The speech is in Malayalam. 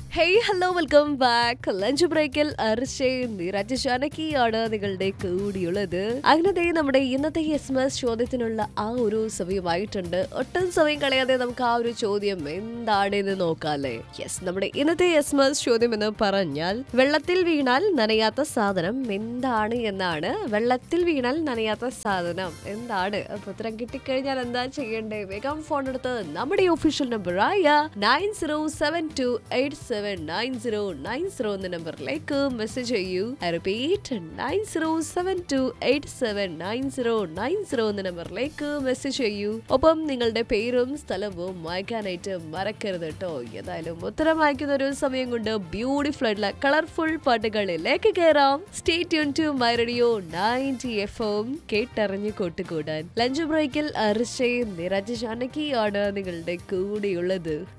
hey hello welcome back lunch ബ്രേക്കിൽ അർഷേ നിരജ് ജാനകിയാണ് നിങ്ങളുടെ കൂടിയുള്ളത് അങ്ങനെ ദേ നമ്മുടെ ഇന്നത്തെ എസ് എം എസ് ചോദ്യത്തിനുള്ള ആ ഒരു സമയമായിട്ടുണ്ട് ഒട്ടും സമയം കളയാതെ നമുക്ക് ആ ഒരു ചോദ്യം എന്താണെന്ന് നോക്കാല്ലേ യെസ് നമ്മുടെ ഇന്നത്തെ എസ് എം എസ് ചോദ്യം എന്ന് പറഞ്ഞാൽ വെള്ളത്തിൽ വീണാൽ നനയാത്ത സാധനം എന്താണ് എന്നാണ് വെള്ളത്തിൽ വീണാൽ നനയാത്ത സാധനം എന്താണ് അപ്പൊ ഉത്തരം കിട്ടിക്കഴിഞ്ഞാൽ എന്താ ചെയ്യണ്ടേ വേഗം ഫോൺ എടുത്ത് നമ്മുടെ ഒഫീഷ്യൽ നമ്പറായ nine zero seven two eight seven nine zero nine zero എന്ന നമ്പറിലേക്ക് മെസ്സേജ് ചെയ്യൂ repeat nine zero seven two eight seven nine zero nine zero എന്ന നമ്പറിലേക്ക് മെസ്സേജ് ചെയ്യൂ ഒപ്പം നിങ്ങളുടെ പേരും സ്ഥലവും വായിക്കാനായിട്ട് മറക്കരുത് കേട്ടോ ഏതായാലും ഉത്തരം വായിക്കുന്ന ഒരു സമയം കൊണ്ട് ബ്യൂട്ടിഫുൾ ആയിട്ടുള്ള കളർഫുൾ പാട്ടുകളിലേക്ക് കയറാം stay tune to my radio ninety F M കേട്ടറിഞ്ഞ് കൂട്ടുകൂടാൻ ലഞ്ച് ബ്രേക്കിൽ അർഷയും നിരജ് ജാനകിയാണ് നിങ്ങളുടെ കൂടെയുള്ളത്